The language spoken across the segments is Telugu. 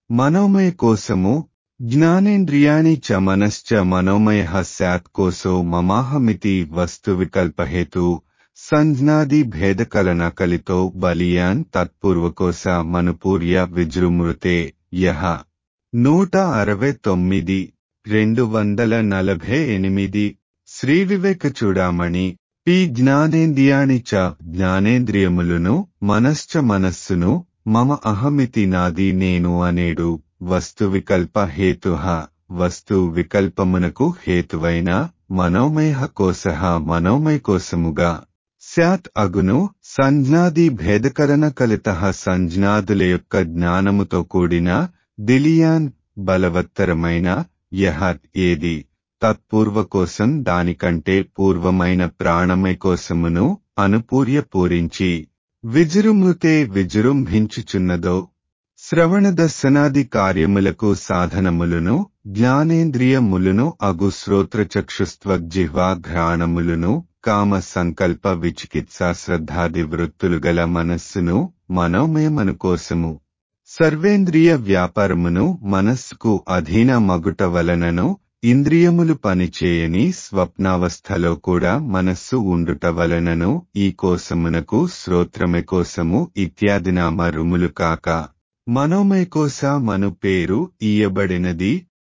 మనోమయ కోసము జ్ఞానేంద్రియాణి చ మనశ్చ మనోమయ స్యాత్ కోసో మమాహమితి వస్తు వికల్పహేతు సంజ్ఞాది భేదకలన కలితో బలియాన్ తత్పూర్వకోస మనుపూర్య విజృమృతే యహ నూట అరవై తొమ్మిది రెండు వందల నలభై ఎనిమిది శ్రీ వివేక చూడామణి పి జ్ఞానేంద్రియాణి చ జ్ఞానేంద్రియములను మనశ్చ మనస్సును మమ అహమితి నాది నేను అనేడు వస్తు వికల్ప హేతు వస్తు వికల్పమునకు హేతువైన మనోమయ కోస మనోమయ కోసముగా స్యాత్ అగును సంజ్ఞాది భేదకరణ కలిత సంజ్ఞాదుల యొక్క జ్ఞానముతో కూడిన దిలియాన్ బలవత్తరమైన యహ ఏది తత్పూర్వ కోసం దానికంటే పూర్వమైన ప్రాణమయ కోసమును అనుపూర్య పూరించి విజృంభుతే విజృంభించుచున్నదో శ్రవణ దర్శనాది కార్యములకు సాధనములను జ్ఞానేంద్రియములను అగు శ్రోత్రచక్షుస్త్వగ్జిహ్వా ఘ్రాణములను కామ సంకల్ప విచికిత్స శ్రద్ధాది వృత్తులు గల మనస్సును మనోమయమను కోసము సర్వేంద్రియ వ్యాపారమును మనస్సుకు అధీన మగుట వలనను ఇంద్రియములు పనిచేయని స్వప్నావస్థలో కూడా మనస్సు ఉండుట వలనను ఈ కోసమునకు శ్రోత్రమే కోసము ఇత్యాది నామరుములు కాక మనోమయ కోస మను పేరు ఇయ్యబడినది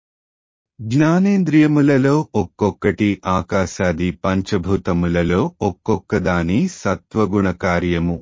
జ్ఞానేంద్రియములలో ఒక్కొక్కటి ఆకాశాది పంచభూతములలో ఒక్కొక్కదాని సత్వగుణ కార్యము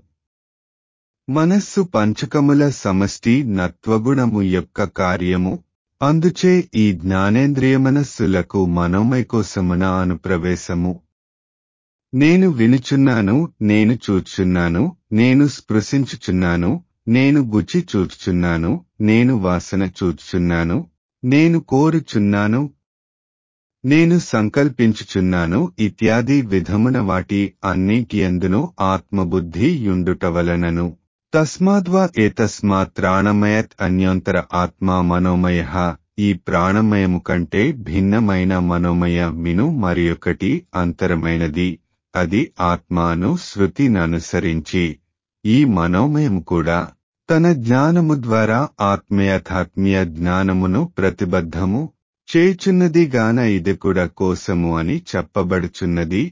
మనస్సు పంచకముల సమష్టి నత్వగుణము యొక్క కార్యము అందుచే ఈ జ్ఞానేంద్రియ మనస్సులకు మనోమయ కోసమున అనుప్రవేశము నేను వినుచున్నాను నేను చూచున్నాను నేను స్పృశించుచున్నాను నేను బుచి చూచుచున్నాను నేను వాసన చూచుచున్నాను నేను కోరుచున్నాను నేను సంకల్పించుచున్నాను ఇత్యాది విధమున వాటి అన్నిటి ఎందును ఆత్మబుద్ధి యుండుట వలనను తస్మాద్వా ఏతస్మాత్ ప్రాణమయత్ అన్యోంతర ఆత్మా మనోమయ ఈ ప్రాణమయము కంటే భిన్నమైన మనోమయ మిను మరియొకటి అంతరమైనది అది ఆత్మాను శృతిననుసరించి ఈ మనోమయం కూడా తన జ్ఞానము ద్వారా ఆత్మీయథాత్మీయ జ్ఞానమును ప్రతిబద్ధము చేచున్నది గాన ఇది కూడా కోసము అని చెప్పబడుచున్నది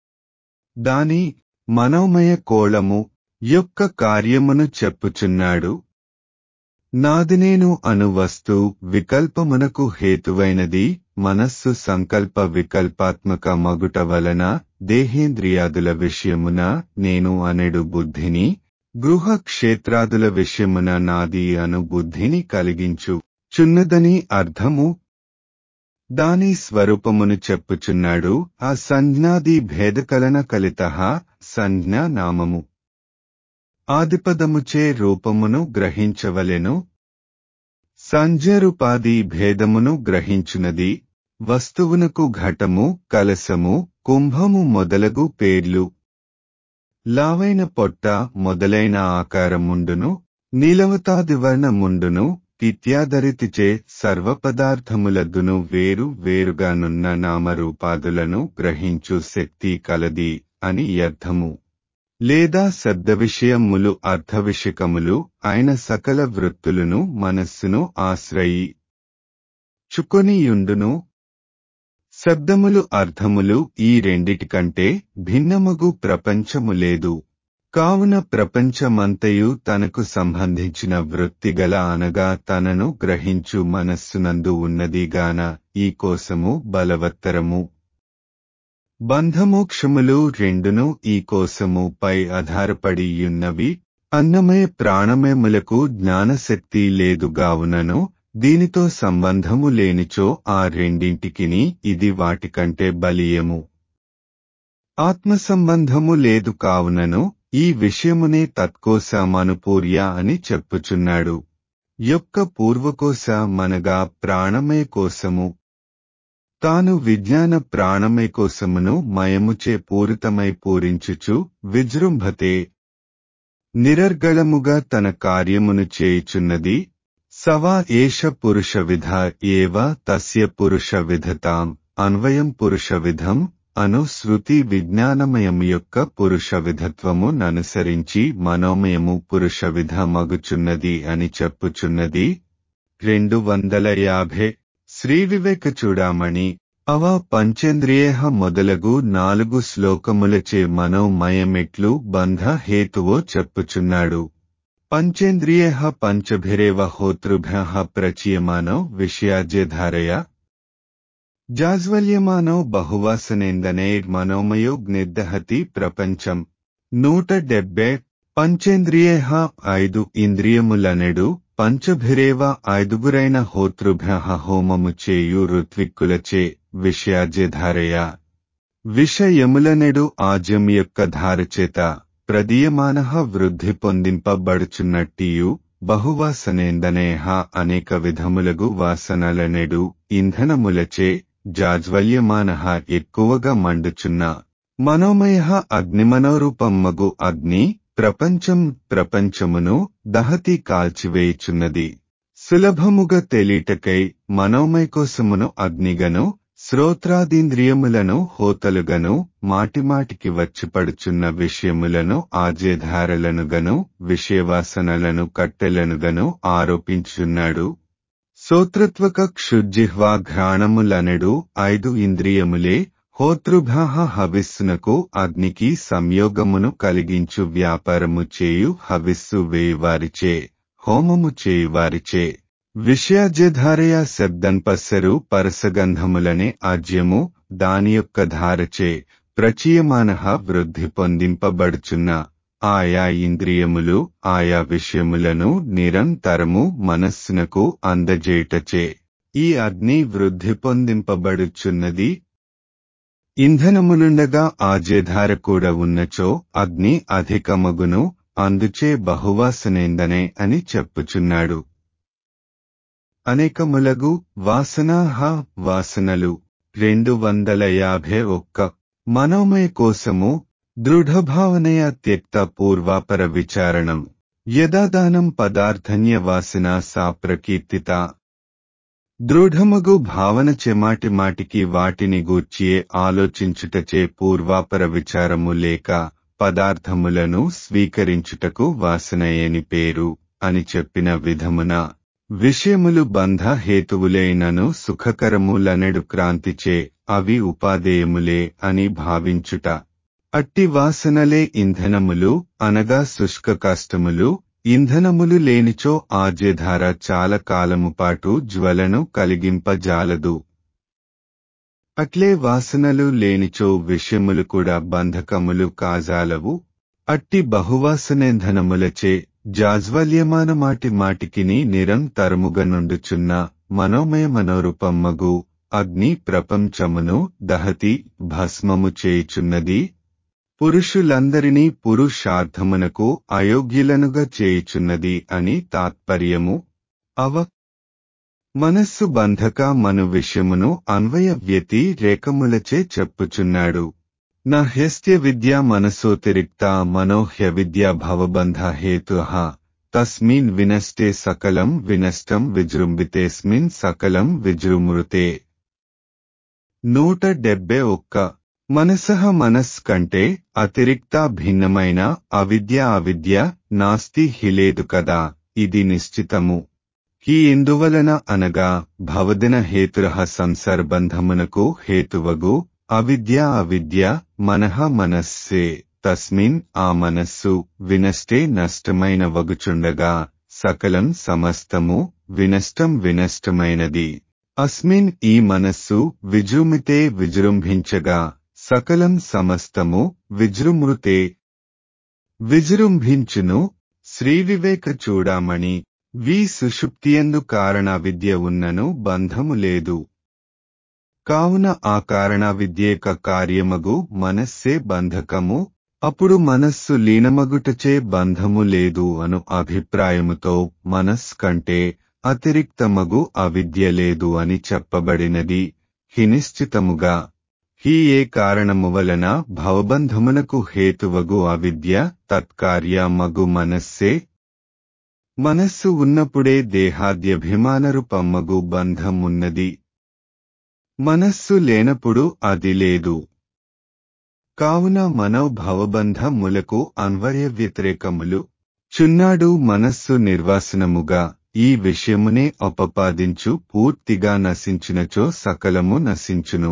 దాని మనోమయ కోళము యొక్క కార్యమును చెప్పుచున్నాడు నాదినేను అను వస్తు వికల్పమునకు హేతువైనది మనస్సు సంకల్ప వికల్పాత్మక మగుట వలన దేహేంద్రియాదుల విషయమున నేను అనెడు బుద్ధిని గృహ క్షేత్రాదుల విషయమున నాది అను బుద్ధిని కలిగించు చున్నదని అర్థము దాని స్వరూపమును చెప్పుచున్నాడు ఆ సంజ్ఞాది భేదకలన కలిత సంజ్ఞా నామము ఆదిపదముచే రూపమును గ్రహించవలెను సంజ్ఞరూపాది భేదమును గ్రహించునది వస్తువునకు ఘటము కలసము కుంభము మొదలగు పేర్లు లావైన పొట్ట మొదలైన ఆకారముండును నీలవతాదివర్ణముండును ఇత్యాదరితిచే సర్వపదార్థములద్దును వేరు వేరుగానున్న నామరూపాదులను గ్రహించు శక్తి కలది అని అర్థము లేదా శబ్ద విషయములు అర్థ విషయకములు అయిన సకల వృత్తులను మనస్సును ఆశ్రయి చుకొనియుండును శబ్దములు అర్థములు ఈ రెండిటికంటే భిన్నమగు ప్రపంచము లేదు కావున ప్రపంచమంతయు తనకు సంబంధించిన వృత్తిగల అనగా తనను గ్రహించు మనస్సునందు ఉన్నదిగాన ఈ కోసము బలవత్తరము బంధమోక్షములు రెండును ఈ కోసము పై ఆధారపడియున్నవి అన్నమయ ప్రాణమయములకు జ్ఞానశక్తి లేదుగావునను దీనితో సంబంధము లేనిచో ఆ రెండింటికిని ఇది వాటికంటే బలీయము ఆత్మ సంబంధము లేదు కావునను ఈ విషయమునే తత్కోస మనుపూర్య అని చెప్పుచున్నాడు యొక్క పూర్వకోస మనగా ప్రాణమయ కోసము తాను విజ్ఞాన ప్రాణమయ కోసమును మయముచే పూరితమై పూరించుచు విజృంభతే నిరర్గళముగా తన కార్యమును చేయుచున్నది సవా ఏష పురుష విధ ఏవ తస్య పురుష విధతాం అన్వయం పురుష విధం అను శృతి విజ్ఞానమయము యొక్క పురుష విధత్వము ననుసరించి మనోమయము పురుష విధ మగుచున్నది అని చెప్పుచున్నది రెండు వందల యాభై శ్రీ వివేక చూడామణి అవ పంచేంద్రియేహ మొదలగు నాలుగు శ్లోకములచే మనోమయమెట్లు బంధ హేతువో చెప్పుచున్నాడు పంచేంద్రియేహ పంచభిరేవ హోతృభ్య ప్రచీయమానో విషయాజ్యధారయ జాజ్వల్యమానో బహువాసనేందనే మనోమయో జ్ఞిర్దహతి ప్రపంచం నూట డెబ్బై పంచేంద్రియేహ ఐదు ఇంద్రియములనెడు పంచభిరేవ ఐదుగురైన హోతృభ్య హోమము చేయు ఋత్విక్కులచే విషయాజ్యధారయ విషయములనెడు ఆజ్యం యొక్క ధారచేత ప్రదీయమాన వృద్ధి పొందింపబడుచున్నట్టియు బహువాసనేందనేహ అనేక విధములగు వాసనలనెడు ఇంధనములచే జాజ్వల్యమాన ఎక్కువగా మండుచున్న మనోమయ అగ్నిమనోరూపమ్మగు అగ్ని ప్రపంచం ప్రపంచమును దహతి కాల్చివేయుచున్నది సులభముగా తెలియటకై మనోమయకోసమును అగ్నిగను శ్రోత్రాదీంద్రియములను హోతలుగను మాటిమాటికి వచ్చిపడుచున్న విషయములను ఆజేధారలనుగను విషయవాసనలను కట్టెలనుగను ఆరోపించున్నాడు సోత్రత్వక క్షుజ్జిహ్వా ఘ్రాణములనెడు ఐదు ఇంద్రియములే హోతృభాహ హవిస్సునకు అగ్నికి సంయోగమును కలిగించు వ్యాపారము చేయు హవిస్సు వేయువారిచే హోమము చేయువారిచే విషయాజ్యధారయ శబ్దంపస్సరు పరసగంధములనే ఆజ్యము దాని యొక్క ధారచే ప్రచీయమాన వృద్ధి పొందింపబడుచున్న ఆయా ఇంద్రియములు ఆయా విషయములను నిరంతరము మనస్సునకు అందజేయుటచే ఈ అగ్ని వృద్ధి పొందింపబడుచున్నది ఇంధనములుండగా ఆజేధార కూడా ఉన్నచో అగ్ని అధికమగును అందుచే బహువాసనేందనే అని చెప్పుచున్నాడు అనేకములగు వాసనాహ వాసనలు రెండు వందల యాభై ఒక్క మనోమయ కోసము దృఢభావనయ త్యక్త పూర్వాపర విచారణం యదాదానం పదార్థన్య వాసన సా ప్రకీర్తిత దృఢమగు భావన చెమాటి మాటికి వాటిని గూర్చియే ఆలోచించుటచే పూర్వాపర విచారము లేక పదార్థములను స్వీకరించుటకు వాసనయేని పేరు అని చెప్పిన విధమున విషయములు బంధ హేతువులైనను సుఖకరములనెడు క్రాంతిచే అవి ఉపాదేయములే అని భావించుట అట్టి వాసనలే ఇంధనములు అనగా శుష్క కష్టములు ఇంధనములు లేనిచో ఆజ్యధార చాలా కాలము పాటు జ్వలను కలిగింపజాలదు అట్లే వాసనలు లేనిచో విషయములు కూడా బంధకములు కాజాలవు అట్టి బహువాసనేంధనములచే జాజ్వల్యమాన మాటి మాటికిని నిరంతరముగా నుండుచున్న మనోమయ మనోరూపమ్మగు అగ్ని ప్రపంచమును దహతి భస్మము చేయుచున్నది పురుషులందరినీ పురుషార్థమునకు అయోగ్యులనుగా చేయుచున్నది అని తాత్పర్యము అవ మనస్సు బంధక మను విషయమును అన్వయ వ్యతి రేఖములచే చెప్పుచున్నాడు నహ్యస్త్య విద్యా మనసోతిరిక్త మనోహ్య విద్యా భవబంధ హేతు తస్మిన్ వినష్టే సకలం వినష్టం విజృంభితేస్మిన్ సకలం విజృమృతే నూట డెబ్బై ఒక్క మనసహ మనస్ కంటే అతిరిక్త భిన్నమైన అవిద్య అవిద్య నాస్తి హిలేదు కదా ఇది నిశ్చితము ఈ ఎందువలన అనగా భవదిన హేతురహ సంసర్బంధమునకు హేతువగు అవిద్య అవిద్య మనః మనస్సే తస్మిన్ ఆ మనస్సు వినష్టే నష్టమైన వగుచుండగా సకలం సమస్తము వినష్టం వినష్టమైనది అస్మిన్ ఈ మనస్సు విజృంభితే విజృంభించగా సకలం సమస్తము విజృంభృతే విజృంభించును శ్రీవివేక చూడామణి వి సుషుప్తియందు కారణ విద్య ఉన్నను బంధము లేదు కావున ఆ కారణ విద్యేక కార్యమగు మనస్సే బంధకము అప్పుడు మనస్సు లీనమగుటచే బంధము లేదు అను అభిప్రాయముతో మనస్ కంటే అతిరిక్తమగు అవిద్య లేదు అని చెప్పబడినది హినిశ్చితముగా హీ ఏ కారణము వలన భవబంధమునకు హేతువగు అవిద్య తత్కార్య మగు మనస్సే మనస్సు ఉన్నప్పుడే దేహాద్యభిమానరూపమ్మగు బంధం ఉన్నది మనస్సు లేనప్పుడు అది లేదు కావున మనోభవబంధములకు అన్వయ వ్యతిరేకములు చున్నాడు మనస్సు నిర్వాసనముగా ఈ విషయమునే అపపాదించు పూర్తిగా నశించినచో సకలము నశించును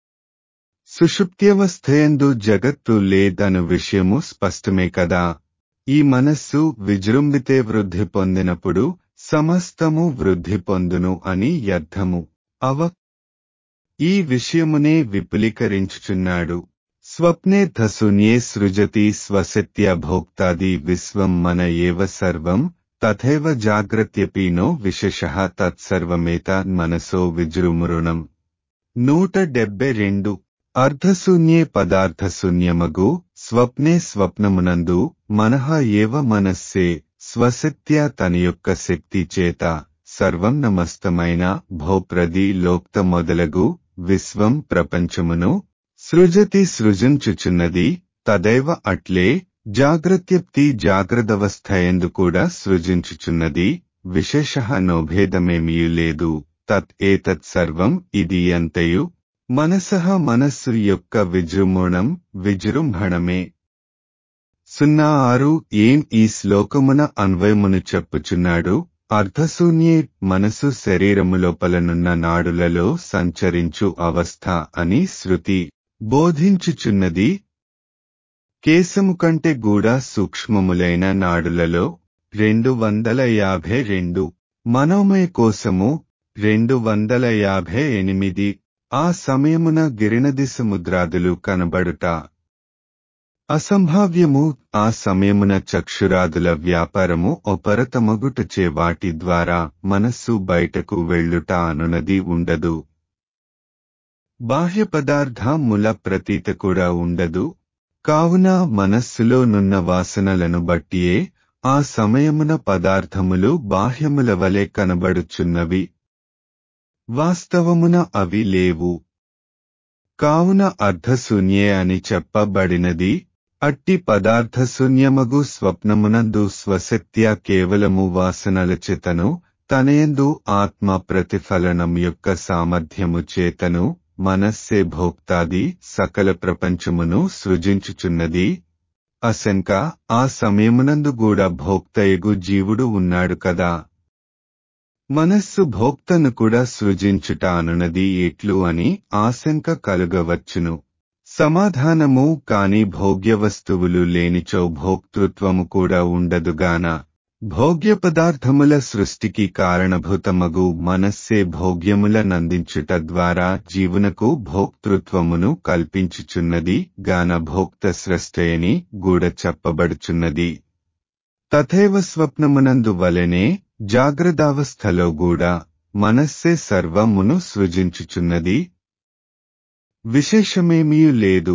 సుషుప్త్యవస్థయందు జగత్తు లేదను విషయము స్పష్టమే కదా ఈ మనస్సు విజృంభితే వృద్ధి పొందినప్పుడు సమస్తము వృద్ధి పొందును అని అర్థము అవ ఈ విషయమునే విపులీకరించుచున్నాడు స్వప్నే ధశూన్యే సృజతి స్వశత్య భోక్తాది విశ్వం మన ఏవ సర్వం తథైవ జాగ్రత్యపీనో విశేష తత్సర్వమేత మనసో విజృంభృణం నూట డెబ్బై రెండు అర్ధశూన్యే పదార్థశూన్యమగు స్వప్నే స్వప్నమునందు మనహ ఏవ మనస్సే స్వశక్త్య తన యొక్క శక్తి చేత సర్వం నమస్తమైన భోప్రది లోక్త మొదలగు విశ్వం ప్రపంచమును సృజతి సృజించుచున్నది తదైవ అట్లే జాగ్రత్యప్తి జాగ్రదవస్థయందు కూడా సృజించుచున్నది విశేష నోభేదమేమీ లేదు తత్ ఏతత్ సర్వం ఇది అంతయు మనసహ మనస్సు యొక్క విజృంభణం విజృంభణమే సున్నా ఆరు ఏం ఈ శ్లోకమున అన్వయమును చెప్పుచున్నాడు అర్ధశూన్యే మనసు శరీరము లోపలనున్న నాడులలో సంచరించు అవస్థ అని శృతి బోధించుచున్నది కేశము కంటే కూడా సూక్ష్మములైన నాడులలో రెండు వందల యాభై రెండు మనోమయ కోసము రెండు వందల యాభై ఎనిమిది ఆ సమయమున గిరినది సముద్రాదులు కనబడుట అసంభావ్యము ఆ సమయమున చక్షురాదుల వ్యాపారము ఒపరతమగుటచే వాటి ద్వారా మనస్సు బయటకు వెళ్ళుట అనునది ఉండదు బాహ్య పదార్థముల ప్రతీత కూడా ఉండదు కావున మనస్సులో నున్న వాసనలను బట్టియే ఆ సమయమున పదార్థములు బాహ్యముల వలె కనబడుచున్నవి వాస్తవమున అవి లేవు కావున అర్ధశూన్యే అని చెప్పబడినది అట్టి పదార్థశూన్యమగు స్వప్నమునందు స్వశక్త్యా కేవలము వాసనల చేతను తనయందు ఆత్మ ప్రతిఫలనం యొక్క సామర్థ్యము చేతను మనస్సే భోక్తాది సకల ప్రపంచమును సృజించుచున్నది అశంక ఆ సమయమునందు కూడా భోక్తయగు జీవుడు ఉన్నాడు కదా మనస్సు భోక్తను కూడా సృజించుట అనునది ఎట్లు అని ఆశంక కలుగవచ్చును సమాధానము కాని భోగ్య వస్తువులు లేనిచో భోక్తృత్వము కూడా ఉండదుగాన భోగ్య పదార్థముల సృష్టికి కారణభూతమగు మనస్సే భోగ్యముల నందించుట ద్వారా జీవునకు భోక్తృత్వమును కల్పించుచున్నది గాన భోక్త స్రష్టయని గూడ చెప్పబడుచున్నది తథైవ స్వప్నమునందు వలెనే జాగ్రత్తావస్థలో కూడా మనస్సే సర్వమును సృజించుచున్నది విశేషమేమీ లేదు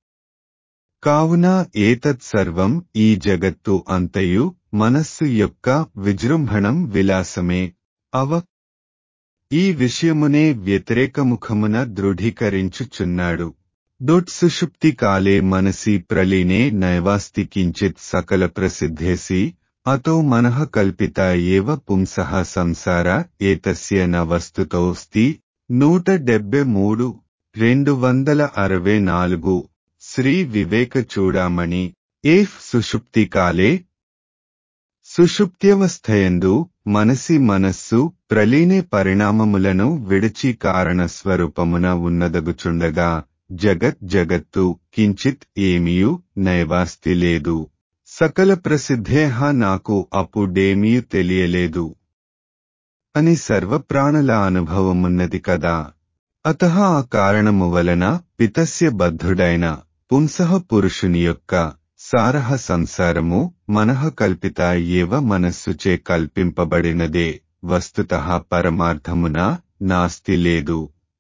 కావున ఏతత్ సర్వం ఈ జగత్తు అంతయు మనస్సు యొక్క విజృంభణం విలాసమే అవ ఈ విషయమునే వ్యతిరేకముఖమున దృఢీకరించుచున్నాడు దొట్సుషుప్తి కాలే మనసి ప్రలీనే నైవాస్తి కించిత్ సకల ప్రసిద్ధేసి అతో మనః కల్పిత ఏవ పుంసః సంసార ఏతస్య న వస్తుతోస్తి నూట డెబ్బై మూడు రెండు వందల అరవై నాలుగు శ్రీ వివేక చూడామణి ఏఫ్ సుషుప్తి కాలే సుషుప్త్యవస్థయందు మనసి మనస్సు ప్రలీనే పరిణామములను విడిచి కారణ స్వరూపమున ఉన్నదగుచుండగా జగత్ జగత్తు కించిత్ ఏమియు నైవాస్తి లేదు సకల ప్రసిద్ధేహ నాకు అప్పుడేమీ తెలియలేదు అని సర్వప్రాణుల అనుభవమున్నది కదా అత ఆ కారణము వలన పితస్య బద్ధుడైన పుంసః పురుషుని యొక్క సారహ సంసారము మనః కల్పిత ఏవ మనస్సుచే కల్పింపబడినదే వస్తుత పరమార్థమున నాస్తి లేదు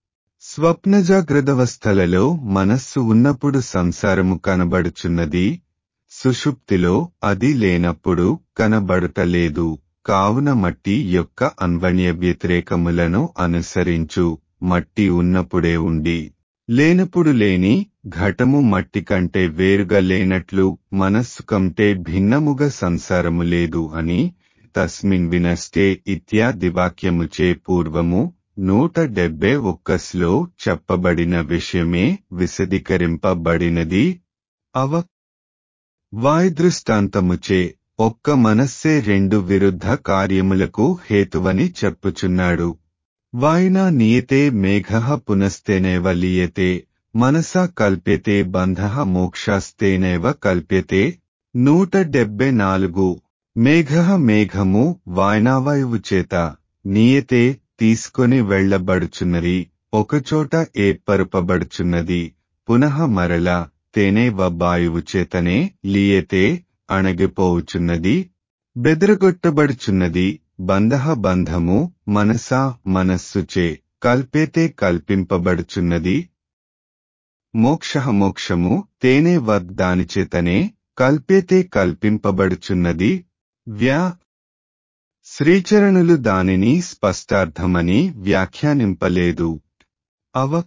స్వప్నజాగ్రదవస్థలలో మనస్సు ఉన్నప్పుడు సంసారము కనబడుచున్నది సుషుప్తిలో అది లేనప్పుడు కనబడుటలేదు కావున మట్టి యొక్క అన్వణ్య వ్యతిరేకములను అనుసరించు మట్టి ఉన్నప్పుడే ఉండి లేనప్పుడు లేని ఘటము మట్టి కంటే వేరుగా లేనట్లు మనస్సు కంటే భిన్నముగా సంసారము లేదు అని తస్మిన్ వినష్టే ఇత్యాది వాక్యముచే పూర్వము నూట డెబ్బై ఒక్కస్లో చెప్పబడిన విషయమే విశదీకరింపబడినది అవ వాయుదృష్టాంతముచే ఒక్క మనస్సే రెండు విరుద్ధ కార్యములకు హేతువని చెప్పుచున్నాడు వాయినా నియతే మేఘ పునస్తేనేవ లీయతే మనసా కల్ప్యతే బంధ మోక్షాస్తేనేవ కల్ప్యతే నూట డెబ్బై నాలుగు మేఘ మేఘము వాయనావాయువు చేత నియతే తీసుకొని వెళ్లబడుచున్నది ఒకచోట ఏర్పరుపబడుచున్నది పునః మరల తేనే వాయువు చేతనే లీయతే అణగిపోవుచున్నది బెదరగొట్టబడుచున్నది బంధ బంధము మనసా మనస్సుచే కల్పేతే కల్పింపబడుచున్నది మోక్ష మోక్షము తేనే వద్ దానిచేతనే కల్పేతే కల్పింపబడుచున్నది వ్యా శ్రీచరణులు దానిని స్పష్టార్థమని వ్యాఖ్యానింపలేదు అవ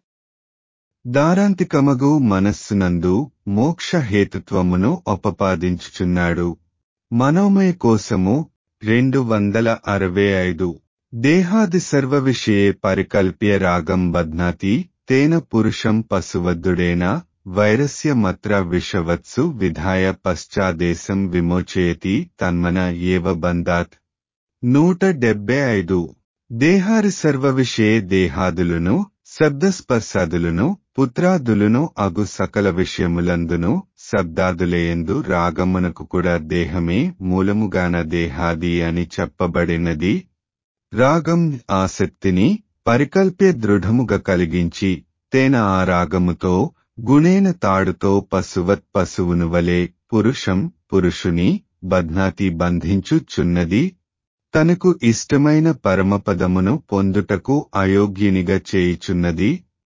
దారాంతికమగు మనస్సునందు మోక్ష హేతుత్వమును ఉపపాదించుచున్నాడు మనోమయ కోసము రెండు వందల అరవై ఐదు దేహాది సర్వ విషయే పరికల్ప్య రాగం బధ్నాతి తేన పురుషం పశువద్దుడేన వైరస్య మత్ర విషవత్సు విధాయ పశ్చాదేశం విమోచయతి తన్మన ఏవ బంధాత్ నూట డెబ్బై ఐదు దేహారి సర్వ విషయే దేహాదులను శబ్దస్పర్శాదులను పుత్రాదులను అగు సకల విషయములందును శబ్దాదులయందు రాగమునకు కూడా దేహమే మూలముగాన దేహాది అని చెప్పబడినది రాగం ఆసక్తిని పరికల్పే దృఢముగా కలిగించి తేన ఆ రాగముతో గుణేన తాడుతో పశువత్ పశువును వలె పురుషం పురుషుని బధ్నాతి బంధించుచున్నది తనకు ఇష్టమైన పరమపదమును పొందుటకు అయోగ్యునిగా చేయుచున్నది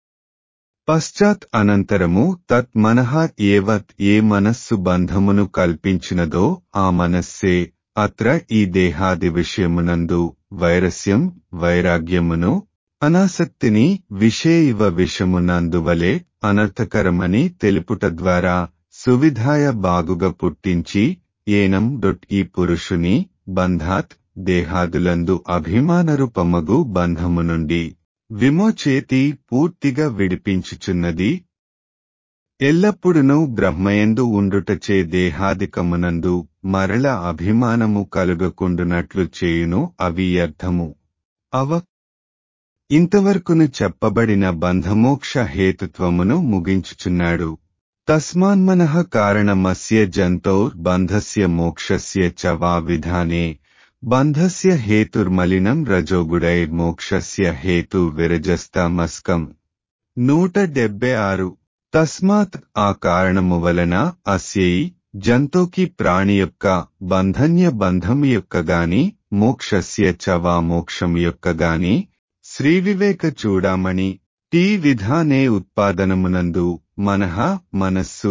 పశ్చాత్ అనంతరము తత్ మనః ఏవత్ ఏ మనస్సు బంధమును కల్పించినదో ఆ మనస్సే అత్ర ఈ దేహాది విషయమునందు వైరస్యం వైరాగ్యమును అనాసక్తిని విషేయివ విషమునందువలే అనర్థకరమని తెలుపుట ద్వారా సువిధాయ బాగుగా పుట్టించి ఏనం డొట్ ఈ పురుషుని బంధాత్ దేహాదులందు అభిమానరూపమగు బంధము నుండి విమోచేతి పూర్తిగా విడిపించుచున్నది ఎల్లప్పుడునూ బ్రహ్మయందు ఉండుటచే దేహాదికమునందు మరల అభిమానము కలుగకుండునట్లు చేయును అవి అర్థము అవ ఇంతవరకును చెప్పబడిన బంధమోక్ష హేతుత్వమును ముగించుచున్నాడు తస్మాన్మనః కారణమస్య జంతోర్ బంధస్య మోక్షస్య చ వా విధానే బంధస్య హేతుర్మలినం రజోగుడైర్మోక్షస్య హేతు విరజస్తమస్కం నూట డెబ్బై ఆరు తస్మాత్ ఆ కారణము వలన అస్యై జంతుకి ప్రాణి యొక్క బంధన్య బంధం యొక్క గాని మోక్షస్య చవా మోక్షం యొక్క గాని శ్రీవివేక చూడామణి టీ విధానే ఉత్పాదనమునందు మనః మనస్సు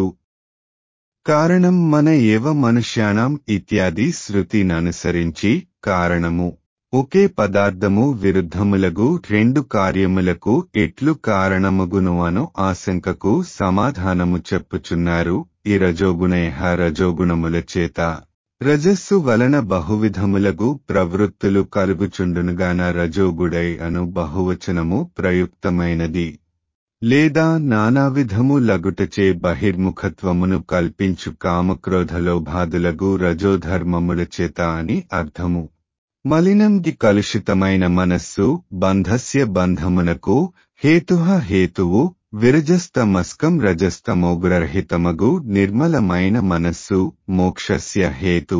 కారణం మన ఏవ మనుష్యాణం ఇత్యాది శృతిననుసరించి కారణము ఒకే పదార్థము విరుద్ధములగు రెండు కార్యములకు ఎట్లు కారణముగును అను ఆశంకకు సమాధానము చెప్పుచున్నారు ఈ రజోగుణేహ రజోగుణముల చేత రజస్సు వలన బహువిధములగు ప్రవృత్తులు కలుగుచుండునుగాన రజోగుడై అను బహువచనము ప్రయుక్తమైనది లేదా నానావిధము లగుటచే బహిర్ముఖత్వమును కల్పించు కామక్రోధలోభాదులగు రజోధర్మముల చేత అని అర్థము మలినంకి కలుషితమైన మనస్సు బంధస్య బంధమునకు హేతుహ హేతువు విరజస్తమస్కం రజస్తమోగ్రహితమగు నిర్మలమైన మనస్సు మోక్షస్య హేతు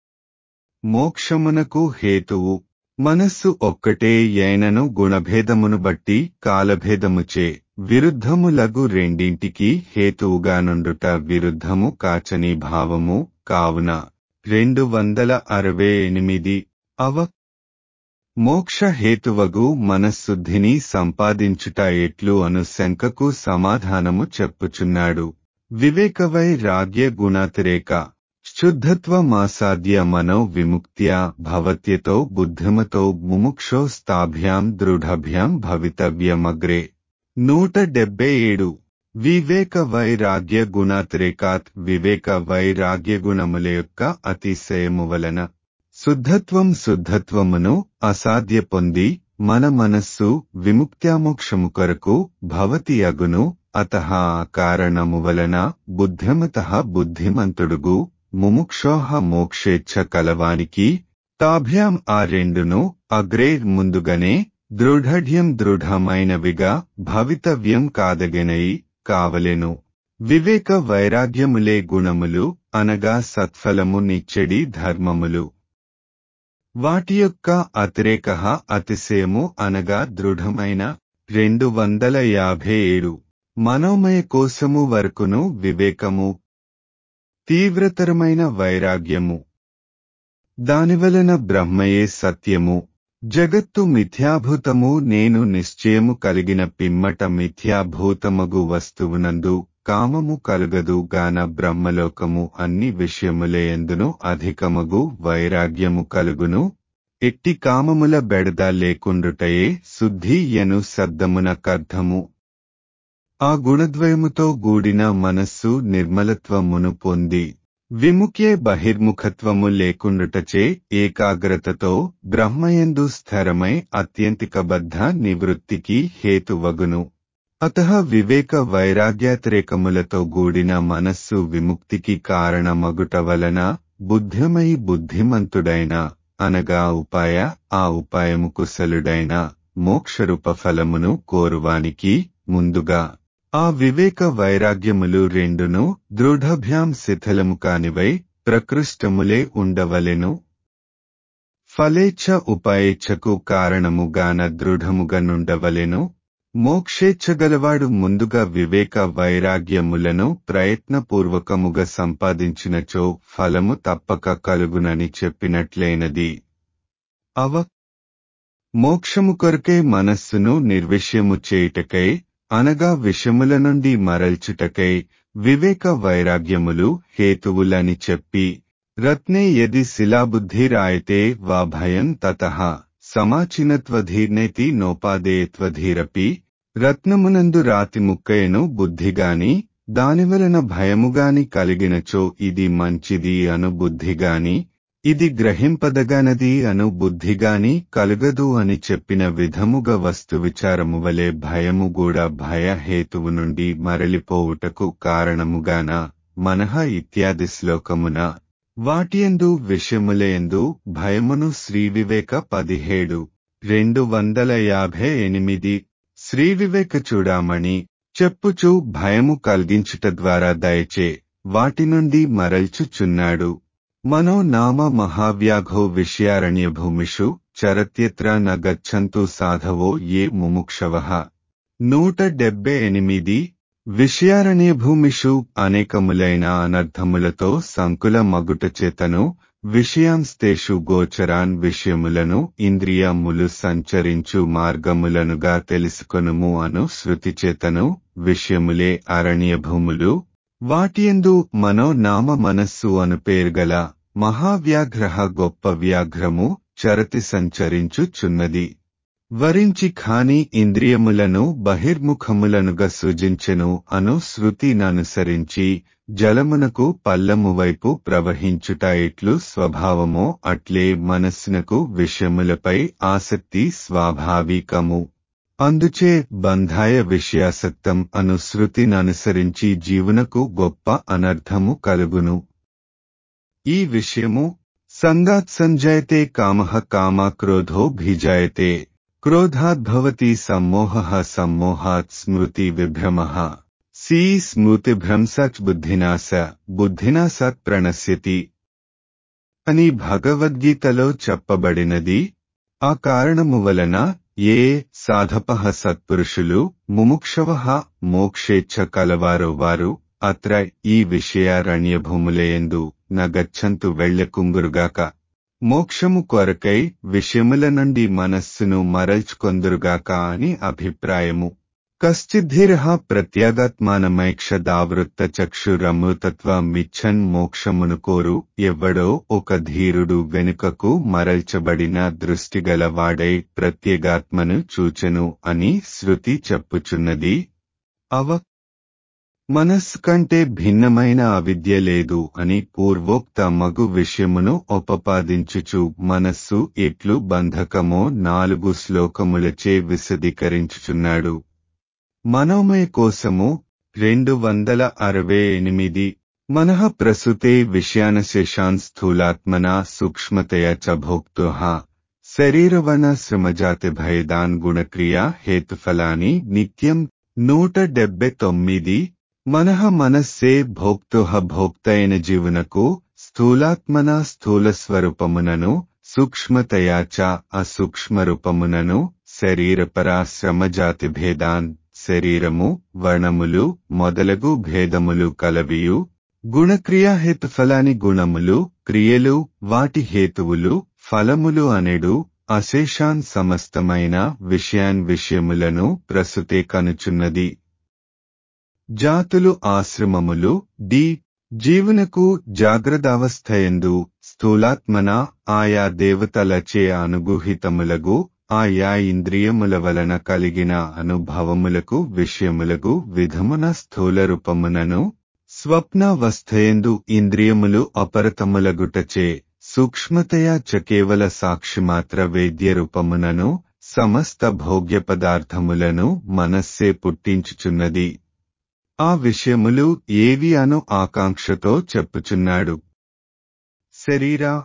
మోక్షమునకు హేతువు మనస్సు ఒక్కటే యైనను గుణభేదమును బట్టి కాలభేదముచే విరుద్ధములగు రెండింటికి హేతువుగా నుండుట విరుద్ధము కాచని భావము కావున రెండు వందల అరవై ఎనిమిది అవ మోక్ష హేతువగు మనస్సుద్ధిని సంపాదించుట ఎట్లు అను శంకకు సమాధానము చెప్పుచున్నాడు వివేకవై రాగ్య గుణాతిరేక శుద్ధత్వమాసాద్య మనో విముక్త్యా భవత్యతో బుద్ధిమతో ముముక్షో స్థాభ్యాం దృఢభ్యాం భవితవ్యమగ్రే నూట డెబ్బై ఏడు వివేక వైరాగ్య గుణాతిరేకాత్ వివేక వైరాగ్య గుణముల యొక్క అతిశయము వలన శుద్ధత్వం శుద్ధత్వమును అసాధ్య పొంది మన మనస్సు విముక్త్యామోక్షము కొరకు భవతి అగును అత కారణము వలన బుద్ధిమత బుద్ధిమంతుడుగు ముముక్షోహ మోక్షేచ్ఛ కలవానికి తాభ్యాం ఆ రెండును అగ్రే ముందుగానే దృఢఢ్యం దృఢమైనవిగా భవితవ్యం కాదగెనై కావలెను వివేక వైరాగ్యములే గుణములు అనగా సత్ఫలము నిచ్చెడి ధర్మములు వాటి యొక్క అతిరేక అతిశయము అనగా దృఢమైన రెండు వందల యాభై ఏడు మనోమయ కోశము వరకును వివేకము తీవ్రతరమైన వైరాగ్యము దానివలన బ్రహ్మయే సత్యము జగత్తు మిథ్యాభూతము నేను నిశ్చయము కలిగిన పిమ్మట మిథ్యాభూతమగు వస్తువునందు కామము కలుగదు గాన బ్రహ్మలోకము అన్ని విషయములేయందును అధికమగు వైరాగ్యము కలుగును ఎట్టి కామముల బెడద లేకుండుటయే శుద్ధి ఎను శబ్దమున కర్ధము ఆ గుణద్వయముతో గూడిన మనస్సు నిర్మలత్వమును పొంది విముఖ్యే బహిర్ముఖత్వము లేకుండుటచే ఏకాగ్రతతో బ్రహ్మయందు స్థిరమై అత్యంతికబద్ధ నివృత్తికి హేతువగును అత వివేక వైరాగ్యాతిరేకములతో గూడిన మనస్సు విముక్తికి కారణమగుట వలన బుద్ధిమై బుద్ధిమంతుడైన అనగా ఉపాయ ఆ ఉపాయము కుశలుడైన మోక్షరూప ఫలమును కోరువానికి ముందుగా ఆ వివేక వైరాగ్యములు రెండును దృఢభ్యాం శిథిలము కానివై ప్రకృష్టములే ఉండవలెను ఫలేచ్ఛ ఉపాయేచ్ఛకు కారణముగాన దృఢముగా నుండవలెను మోక్షేచ్ఛగలవాడు ముందుగా వివేక వైరాగ్యములను ప్రయత్నపూర్వకముగా సంపాదించినచో ఫలము తప్పక కలుగునని చెప్పినట్లైనది అవ మోక్షము కొరకే మనస్సును నిర్విషయము చేయుటకై అనగా విషముల నుండి మరల్చుటకై వివేక వైరాగ్యములు హేతువులని చెప్పి రత్నే యది శిలాబుద్ధిరాయతే వా భయం తత సమాచినత్వధీర్నేతి నోపాదేయత్వధీరపి రత్నమునందు రాతి ముక్కయను బుద్ధిగాని దానివలన భయముగాని కలిగినచో ఇది మంచిది అను బుద్ధిగాని ఇది గ్రహింపదగనది అను బుద్ధిగాని కలుగదు అని చెప్పిన విధముగా వస్తు విచారము వలె భయము కూడా భయహేతువు నుండి మరలిపోవుటకు కారణముగాన మనహ ఇత్యాది శ్లోకమున వాటియందు విషయములయందు భయమును శ్రీవివేక పదిహేడు రెండు వందల యాభై ఎనిమిది శ్రీవివేక చూడామణి చెప్పుచు భయము కలిగించుట ద్వారా దయచే వాటి నుండి మరల్చుచున్నాడు మనో నామ మహావ్యాఘో విషయారణ్య భూమిషు చరత్యత్ర న గచ్చంతు సాధవో ఏ ముముక్షవ నూట డెబ్బై ఎనిమిది విషయారణ్య భూమిషు అనేకములైన అనర్థములతో సంకుల మగుట చేతను విషయాంస్తేషు గోచరాన్ విషయములను ఇంద్రియములు సంచరించు మార్గములనుగా తెలుసుకొనుము అను శృతి చేతను విషయములే అరణ్య భూములు వాటియందు మనో నామ మనస్సు అను పేరుగల మహావ్యాఘ్రహ గొప్ప వ్యాఘ్రము చరతి సంచరించుచున్నది వరించి ఖాని ఇంద్రియములను బహిర్ముఖములనుగా సృజించెను అను శృతిననుసరించి జలమునకు పల్లము వైపు ప్రవహించుట ఎట్లు స్వభావమో అట్లే మనస్సునకు విషయములపై ఆసక్తి స్వాభావికము అందుచే బంధాయ విషయాసక్తం అను శృతిననుసరించి జీవునకు గొప్ప అనర్థము కలుగును ఈ విషయము సంగాత్ సంజయతే కామ కామ క్రోధో భిజాయతే క్రోధాద్భవతి సమ్మోహ సమ్మోహాత్ స్మృతి విభ్రమ సీ స్మృతిభ్రంసచ్ బుద్ధినాశ బుద్ధినాశాత్ ప్రణశ్యతి అని భగవద్గీతలో చెప్పబడినది ఆ కారణము వలన ఏ సాధప సత్పురుషులు ముముక్షవ మోక్షేచ్ఛ కలవారో వారు అత్ర ఈ విషయారణ్యభూములయందు నగచ్చంతు వెళ్లకుంగురుగాక మోక్షము కొరకై విషయముల నుండి మనస్సును మరల్చుకొందురుగాక అని అభిప్రాయము కశ్చిద్ధీర ప్రత్యాగాత్మానమైక్షదావృత్త చక్షురమృతత్వమిచ్చన్ మోక్షమును కోరు ఎవ్వడో ఒక ధీరుడు వెనుకకు మరల్చబడిన దృష్టిగల వాడై ప్రత్యేగాత్మను చూచెను అని శృతి చెప్పుచున్నది అవ మనస్సు కంటే భిన్నమైన అవిద్య లేదు అని పూర్వోక్త మగు విషయమును ఉపపాదించుచు మనస్సు ఎట్లు బంధకమో నాలుగు శ్లోకములచే విశదీకరించుచున్నాడు మనోమయ కోసము రెండు వందల అరవై ఎనిమిది మనః ప్రసుతే విషయానశేషాన్ స్థూలాత్మనా సూక్ష్మతయా చ భోక్తుః శరీరవన శ్రమజాతి భేదాన్ గుణక్రియా హేతుఫలాని నిత్యం నూట డెబ్బై తొమ్మిది మనః మనస్సే భోక్తుః భోక్తైన జీవునకు స్థూలాత్మన స్థూల స్వరూపమునను సూక్ష్మతయా చ అసూక్ష్మరూపమునను శరీరపరా శ్రమజాతి భేదాన్ శరీరము వర్ణములు మొదలగు భేదములు కలవియు గుణక్రియాహేతుఫలాని గుణములు క్రియలు వాటి హేతువులు ఫలములు అనెడు అశేషాన్ సమస్తమైన విషయాన్ విషయములను ప్రసుతే కనుచున్నది జాతులు ఆశ్రమములు డి జీవునకు జాగ్రత్తావస్థయందు స్థూలాత్మన ఆయా దేవతలచే అనుగూహితములగు ఆయా ఇంద్రియముల వలన కలిగిన అనుభవములకు విషయములకు విధమున స్థూల రూపమునను స్వప్నావస్థయందు ఇంద్రియములు అపరతములగుటచే సూక్ష్మతయా చ కేవల సాక్షిమాత్ర వేద్య రూపమునను సమస్త భోగ్య పదార్థములను మనస్సే పుట్టించుచున్నది ఆ విషయములు ఏవి అను ఆకాంక్షతో చెప్పుచున్నాడు శరీరా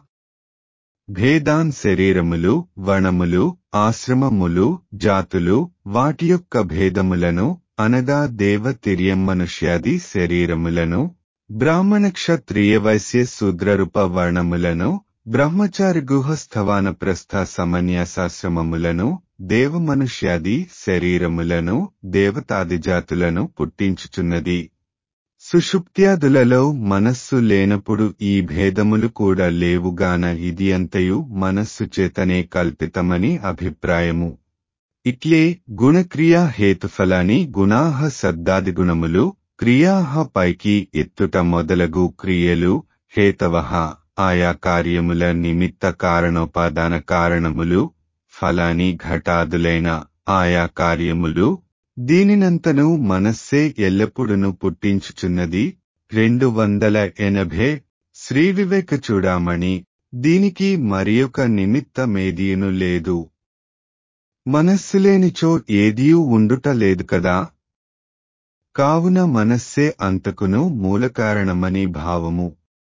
భేదాన్ శరీరములు వణములు ఆశ్రమములు జాతులు వాటి యొక్క భేదములను అనగా దేవతిర్యం మనుష్యాది శరీరములను బ్రాహ్మణ క్షత్రియ వైశ్య శూద్రరూప వర్ణములను బ్రహ్మచారి గుహస్థవాన ప్రస్థ సమన్యాసాశ్రమములను దేవమనుష్యాది శరీరములను దేవతాది జాతులను పుట్టించుచున్నది సుషుప్త్యాదులలో మనస్సు లేనప్పుడు ఈ భేదములు కూడా లేవుగాన ఇది అంతయు మనస్సు చేతనే కల్పితమని అభిప్రాయము ఇట్లే గుణక్రియా హేతుఫలాని గుణాహ సద్దాది గుణములు క్రియాహ పైకి ఎత్తుట మొదలగు క్రియలు హేతవహ ఆయా కార్యముల నిమిత్త కారణోపాదాన కారణములు ఫలాని ఘటాదులైన ఆయా కార్యములు దీనినంతను మనస్సే ఎల్లప్పుడును పుట్టించుచున్నది రెండు వందల ఎనభై శ్రీ వివేక చూడామణి దీనికి మరియొక నిమిత్తమేదీను లేదు మనస్సు లేనిచో ఏదియూ ఉండుట లేదు కదా కావున మనస్సే అంతకును మూలకారణమని భావము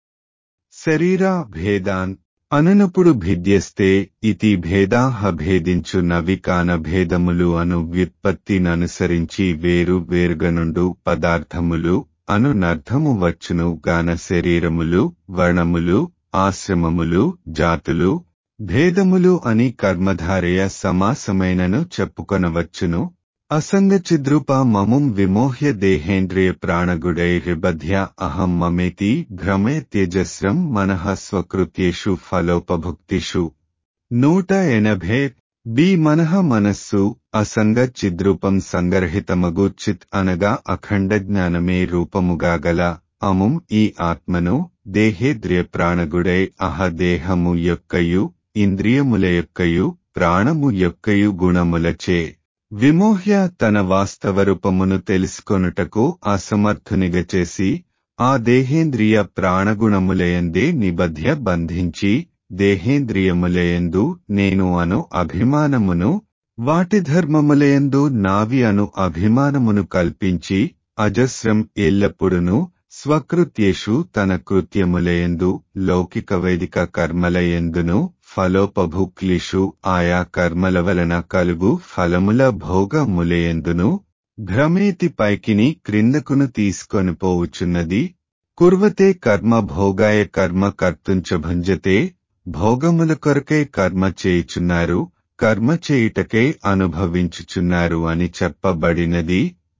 శరీరా భేదాన్ అనునప్పుడు భిద్యస్తే ఇతి భేదాహ భేదించు నవికాన భేదములు అను వ్యుత్పత్తిననుసరించి వేరు వేరుగనుండు పదార్థములు అను నర్థము వచ్చును గాన శరీరములు వర్ణములు ఆశ్రమములు జాతులు భేదములు అని కర్మధారయ సమాసమైనను చెప్పుకొనవచ్చును అసంగచిద్రూప మముం విమోహ్య దేహేంద్రియ ప్రాణగుడైర్బధ్య అహం మమేతి భ్రమే తేజస్రం మనః స్వకృత్యేషు ఫలోపభుక్తిషు నూట ఎనభై బి మనః మనస్సు అసంగ చిద్రూపం సంగరహితమగు చిత్ అనగా అఖండ జ్ఞానమే రూపముగా గల అముం ఈ ఆత్మను దేహేంద్రియ ప్రాణగుడై అహ దేహము యొక్కయు ఇంద్రియముల యొక్కయు ప్రాణము యొక్కయు గుణములచే విమోహ్య తన వాస్తవ రూపమును తెలుసుకొనుటకు అసమర్థునిగా చేసి ఆ దేహేంద్రియ ప్రాణగుణములయందే నిబధ్య బంధించి దేహేంద్రియములయందు నేను అను అభిమానమును వాటి ధర్మములయందు నావి అను అభిమానమును కల్పించి అజస్రం ఎల్లప్పుడును స్వకృత్యేషు తన కృత్యములయందు లౌకిక వైదిక కర్మలయందును ఫలోపభుక్లిషు ఆయా కర్మల వలన కలుగు ఫలముల భోగములయందును భ్రమేతి పైకిని క్రిందకును తీసుకొని పోవుచున్నది కుర్వతే కర్మ భోగాయ కర్మ కర్తుంచ భంజతే భోగముల కొరకై కర్మ చేయుచున్నారు కర్మ చేయుటకై అనుభవించుచున్నారు అని చెప్పబడినది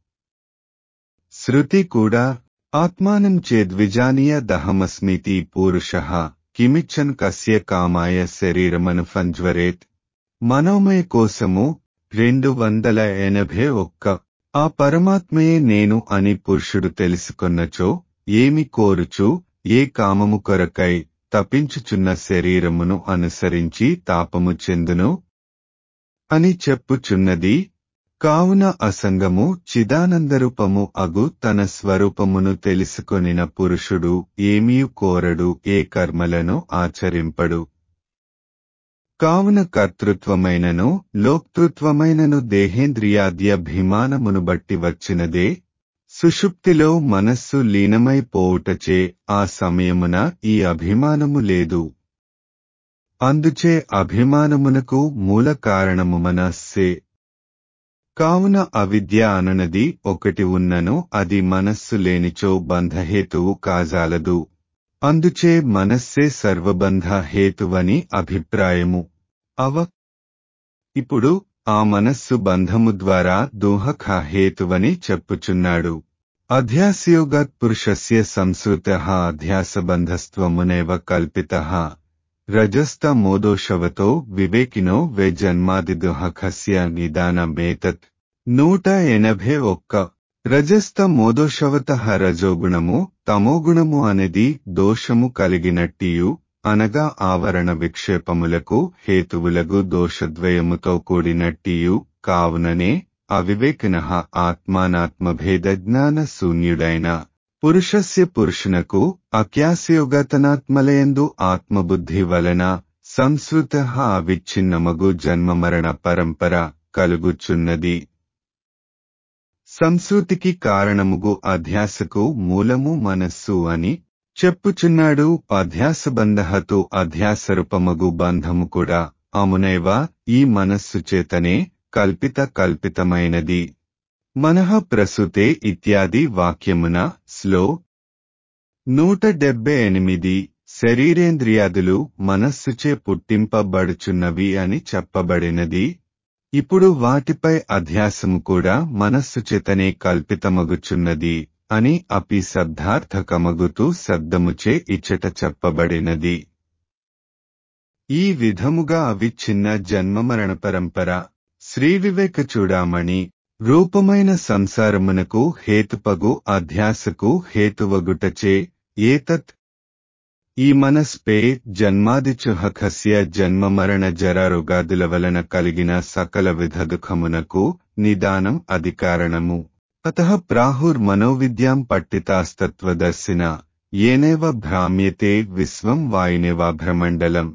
శృతి కూడా ఆత్మానం చేద్విజానీయ దహమస్మితి పూరుష కిమిచ్చన్ కస్య కామాయ శరీరమనుఫంజ్వరేత్ మనోమయ కోసము రెండు వందల ఎనభై ఒక్క ఆ పరమాత్మయే నేను అని పురుషుడు తెలుసుకొన్నచో ఏమి కోరుచు ఏ కామము కొరకై తపించుచున్న శరీరమును అనుసరించి తాపము చెందును అని చెప్పుచున్నది కావున అసంగము చిదానందరూపము అగు తన స్వరూపమును తెలుసుకొనిన పురుషుడు ఏమీ కోరడు ఏ కర్మలను ఆచరింపడు కావున కర్తృత్వమైనను లోక్తృత్వమైనను దేహేంద్రియాద్యభిమానమును బట్టి వచ్చినదే సుషుప్తిలో మనస్సు లీనమైపోవుటచే ఆ సమయమున ఈ అభిమానము లేదు అందుచే అభిమానమునకు మూల కారణము మనస్సే కావున అవిద్య అననది ఒకటి ఉన్నను అది మనస్సు లేనిచో బంధహేతువు కాజాలదు అందుచే మనస్సే సర్వబంధ హేతువని అభిప్రాయము అవ ఇప్పుడు ఆ మనస్సు బంధము ద్వారా దోహక హేతువని చెప్పుచున్నాడు అధ్యాసయోగాత్ పురుషస్య సంస్కృత అధ్యాసబంధస్త్వమునేవ కల్పిత రజస్త మోదోషవతో వివేకినో వే జన్మాదిదుహకస్య నిదానమేతత్ నూట ఎనభై ఒక్క రజస్త మోదోషవత రజోగుణము తమోగుణము అనేది దోషము కలిగినట్టియు అనగా ఆవరణ విక్షేపములకు హేతువులగు దోషద్వయముతో కూడినట్టియు కావుననే అవివేకిన ఆత్మానాత్మభేద జ్ఞాన శూన్యుడైన పురుషస్య పురుషునకు అక్యాసయోగతనాత్మలయందు ఆత్మబుద్ధి వలన సంస్కృత అవిచ్ఛిన్నమగు జన్మమరణ పరంపర కలుగుచున్నది సంస్కృతికి కారణముగు అధ్యాసకు మూలము మనస్సు అని చెప్పుచున్నాడు అధ్యాసబంధహతు అధ్యాసరూపమగు బంధము కూడా అమునైవ ఈ మనస్సు చేతనే కల్పిత కల్పితమైనది మనః ప్రసుతే ఇత్యాది వాక్యమున స్లో నూట డెబ్బై ఎనిమిది శరీరేంద్రియాదులు మనస్సుచే పుట్టింపబడుచున్నవి అని చెప్పబడినది ఇప్పుడు వాటిపై అధ్యాసము కూడా మనస్సు చేతనే కల్పితమగుచున్నది అని అపి శబ్దార్థకమగుతూ శబ్దముచే ఇచ్చట చెప్పబడినది ఈ విధముగా అవిచ్ఛిన్న జన్మమరణ పరంపర శ్రీ వివేక చూడామణి రూపమైన సంసారమునకు హేతుపగు అధ్యాసకు హేతువగుటచే ఏతత్ ఈ మనస్పే జన్మాదిచుహకస్య జన్మమరణ జరారోగాదుల వలన కలిగిన సకల విధ దుఃఖమునకు నిదానం అధికారణము అత ప్రాహుర్మనోవిద్యాం పట్టితాస్తత్వదర్శిన ఏనేవ భ్రామ్యతే విశ్వం వాయునేవా భ్రమండలం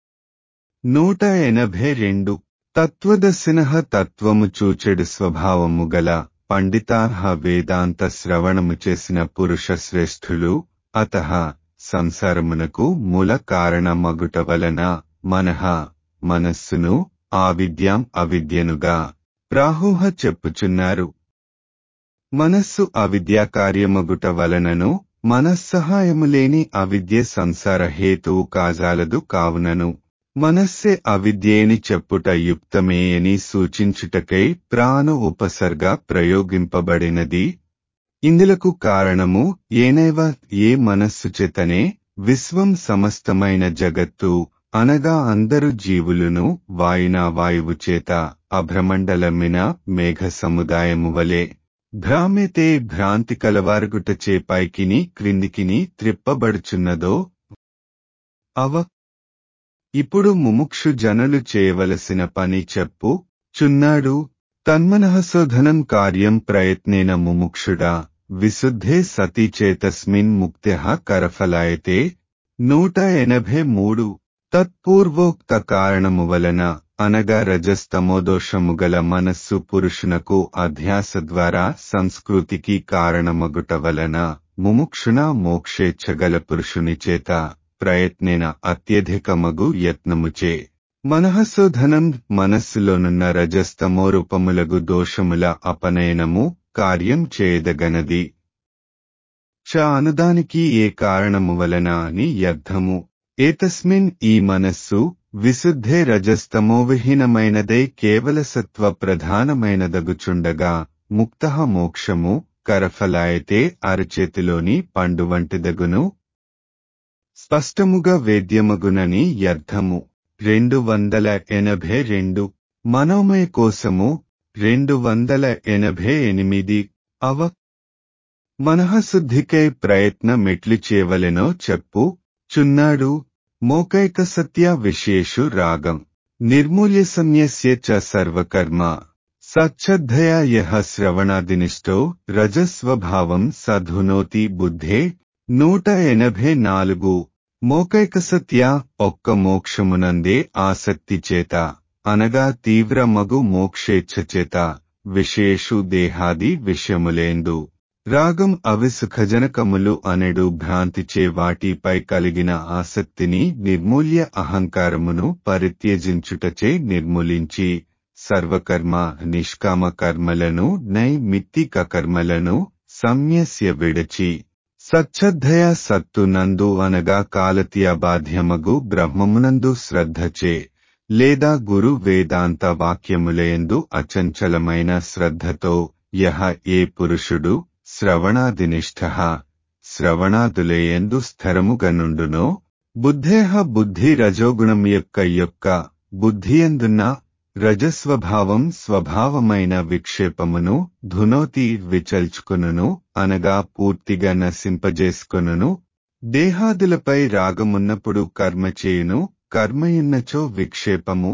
నూట ఎనభై రెండు తత్వదర్శిన తత్వము చూచెడు స్వభావము గల పండితార్హ వేదాంత శ్రవణము చేసిన పురుష శ్రేష్ఠులు అత సంసారమునకు మూల కారణమగుట వలన మనః మనస్సును ఆవిద్యాం అవిద్యనుగా ప్రాహుహ చెప్పుచున్నారు మనస్సు అవిద్యా కార్యమగుట వలనను మనస్సహాయము లేని అవిద్య సంసార హేతువు కాజాలదు కావునను మనస్సే అవిద్యేని చెప్పుట యుక్తమే అని సూచించుటకై ప్రాణ ఉపసర్గ ప్రయోగింపబడినది ఇందులకు కారణము ఏనైవ ఏ మనస్సు చేతనే విశ్వం సమస్తమైన జగత్తు అనగా అందరు జీవులును వాయునా వాయువు చేత అభ్రమండలమిన మేఘ సముదాయము వలె భ్రామితే భ్రాంతి కలవారుగుటచే పైకిని క్రిందికిని త్రిప్పబడుచున్నదో అవ ఇప్పుడు ముముక్షు జనులు చేయవలసిన పని చెప్పు చున్నాడు తన్మనఃశోధనం కార్యం ప్రయత్నేన ముముక్షుడా విశుద్ధే సతి చేతస్మిన్ ముక్త్య కరఫలాయతే నూట ఎనభై మూడు తత్పూర్వోక్త కారణము వలన అనగా రజస్తమోదోషము గల మనస్సు పురుషునకు అధ్యాస ద్వారా సంస్కృతికి కారణమగుట వలన ముముక్షున మోక్షేచ్ఛగల పురుషుని చేత ప్రయత్నేన అత్యధికమగు యత్నముచే మనఃశోధనం మనస్సులోనున్న రజస్తమో రూపములగు దోషముల అపనయనము కార్యం చేయదగనది చ అనుదానికి ఏ కారణము వలన అని అర్థము ఏతస్మిన్ ఈ మనస్సు విశుద్ధే రజస్తమో విహీనమైనదే కేవల సత్వ ప్రధానమైనదగుచుండగా ముక్త మోక్షము కరఫలాయతే అరచేతిలోని పండు వంటిదగును స్పష్టముగా వేద్యమగునని అర్థము రెండు వందల ఎనభై రెండు మనోమయ కోసము రెండు వందల ఎనభై ఎనిమిది అవ మనఃశుద్ధికై ప్రయత్నమెట్లు చేయవలెనో చెప్పు చున్నాడు మోకైక సత్య విశేషు రాగం నిర్మూల్య సంయస్య చ సర్వకర్మ సచ్చద్ధయా యహ శ్రవణాదినిష్టో రజస్వభావం సధునోతి బుద్ధే నూట ఎనభై నాలుగు మోకైక సత్య ఒక్క మోక్షమునందే ఆసక్తి చేత అనగా తీవ్ర మగు మోక్షేచ్ఛ చేత విశేషు దేహాది విషయములేందు రాగం అవి సుఖజనకములు అనెడు భ్రాంతిచే వాటిపై కలిగిన ఆసక్తిని నిర్మూల్య అహంకారమును పరిత్యజించుటచే నిర్మూలించి సర్వకర్మ నిష్కామ కర్మలను నైమిత్తిక కర్మలను సంన్యస్య విడచి సచ్చద్ధయ సత్తు నందు అనగా కాలతీయబాధ్యమగు బ్రహ్మమునందు శ్రద్ధచే లేదా గురు వేదాంత వాక్యములయందు అచంచలమైన శ్రద్ధతో యహ ఏ పురుషుడు శ్రవణాదినిష్ఠ శ్రవణాదులయందు స్థిరముగనుండునో బుద్ధేహ బుద్ధి రజోగుణం యొక్క యొక్క బుద్ధియందున్న రజస్వభావం స్వభావమైన విక్షేపమును ధునోతి విచల్చుకును అనగా పూర్తిగా నశింపజేసుకును దేహాదులపై రాగమున్నప్పుడు కర్మ చేయును కర్మయున్నచో విక్షేపము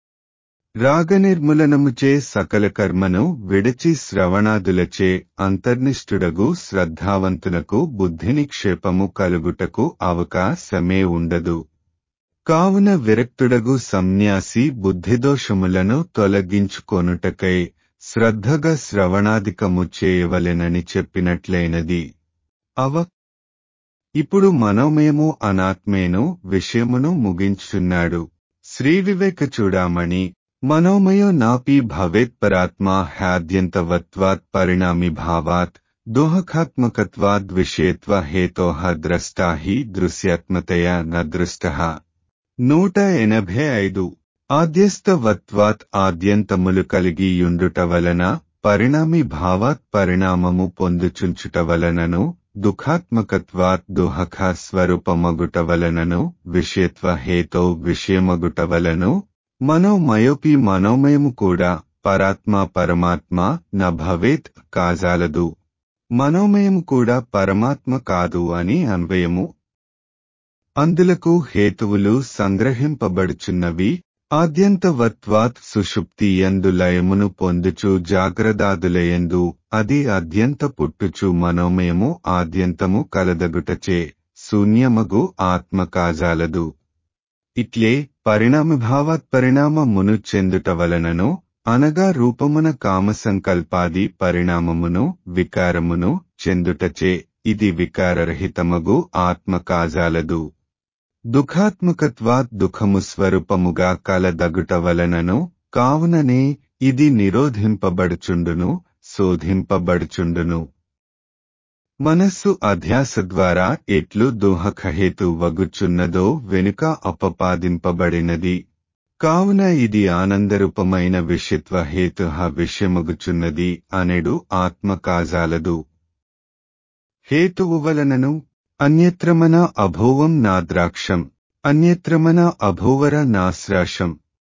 రాగనిర్మూలనముచే సకల కర్మను విడచి శ్రవణాదులచే అంతర్నిష్ఠుడగు శ్రద్ధావంతునకు బుద్ధినిక్షేపము కలుగుటకు అవకాశమే ఉండదు కావున విరక్తుడగు సన్యాసి బుద్ధిదోషములను తొలగించుకొనుటకై శ్రద్ధగా శ్రవణాధికము చేయవలెనని చెప్పినట్లైనది అవ ఇప్పుడు మనోమేమో అనాత్మేను విషయమును ముగించుచున్నాడు శ్రీ వివేక చూడామణి మనోమయో నాపి భవేత్పరాత్మా హ్యాద్యంతవత్వాత్ పరిణామి భావాత్ దోహకాత్మకత్వాద్ విషయత్వ హేతోహ ద్రష్టా హి దృశ్యాత్మతయా న దృష్ట నూట ఎనభై ఐదు ఆద్యస్తవత్వాత్ ఆద్యంతములు కలిగి యుండుట వలన పరిణామి భావాత్ పరిణామము పొందుచుంచుట వలనను దుఃఖాత్మకత్వాత్ దుహఖ స్వరూపమగుట వలనను విషయత్వ హేతో విషయమగుట వలను మనోమయోపి మనోమయము కూడా పరాత్మ పరమాత్మ న భవేత్ కాజాలదు మనోమయము కూడా పరమాత్మ కాదు అని అన్వయము అందులకు హేతువులు సంగ్రహింపబడుచున్నవి ఆద్యంతవత్వాత్ సుషుప్తి యందు లయమును పొందుచు జాగ్రదాదులయందు అది అద్యంత పుట్టుచు మనోమయము ఆద్యంతము కలదగుటచే శూన్యమగు ఆత్మ కాజాలదు ఇట్లే పరిణామభావాత్ పరిణామమును చెందుట వలనను అనగా రూపమున కామసంకల్పాది పరిణామమును వికారమును చెందుటచే ఇది వికారరహితమగు ఆత్మ కాజాలదు దుఃఖాత్మకత్వాత్ దుఃఖము స్వరూపముగా కలదగుట వలనను కావుననే ఇది నిరోధింపబడుచుండును శోధింపబడుచుండును మనస్సు అధ్యాస ద్వారా ఎట్లు దుహఖహేతు వగుచున్నదో వెనుక అపపాదింపబడినది కావున ఇది ఆనందరూపమైన విషిత్వ హేతు విషయమగుచున్నది అనెడు ఆత్మ కాజాలదు హేతువు వలనను అన్యత్రమన అభోవం నా ద్రాక్షం అన్యత్రమన అభోవర నాశ్రాషం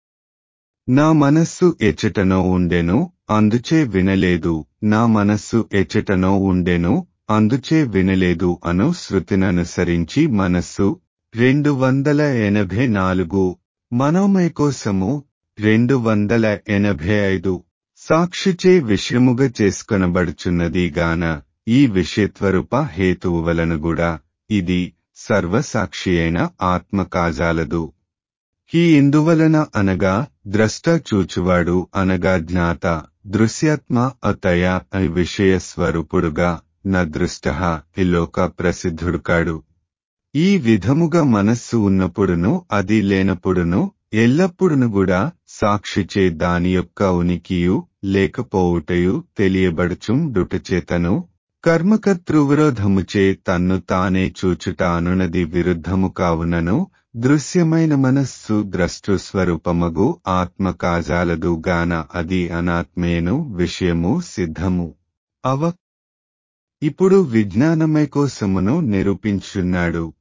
నా మనస్సు ఎచటనో ఉండెను అందుచే వినలేదు నా మనస్సు ఎచటనో ఉండెను అందుచే వినలేదు అను శృతిననుసరించి మనస్సు రెండు వందల ఎనభై నాలుగు మనోమయ కోసము రెండు వందల ఎనభై ఐదు సాక్షిచే విషయముగా చేసుకొనబడుచున్నది గాన ఈ విషయత్వరూప హేతువు వలన కూడా ఇది సర్వసాక్షి అయిన ఆత్మ కాజాలదు ఈ ఇందువలన అనగా ద్రష్ట చూచువాడు అనగా జ్ఞాత దృశ్యాత్మ అతయ విషయ స్వరూపుడుగా న దృష్ట ఇలోక ప్రసిద్ధుడు కాడు ఈ విధముగా మనస్సు ఉన్నప్పుడును అది లేనప్పుడును ఎల్లప్పుడును కూడా సాక్షిచే దాని యొక్క ఉనికియు లేకపోవుటయు తెలియబడుచుం డుటచేతను కర్మకర్తృవిరోధముచే తన్ను తానే చూచుట అనునది విరుద్ధము కావునను దృశ్యమైన మనస్సు ద్రష్టు స్వరూపమగు ఆత్మ కాజాలదు గాన అది అనాత్మేను విషయము సిద్ధము అవ ఇప్పుడు విజ్ఞానమై కోసమును నిరూపించున్నాడు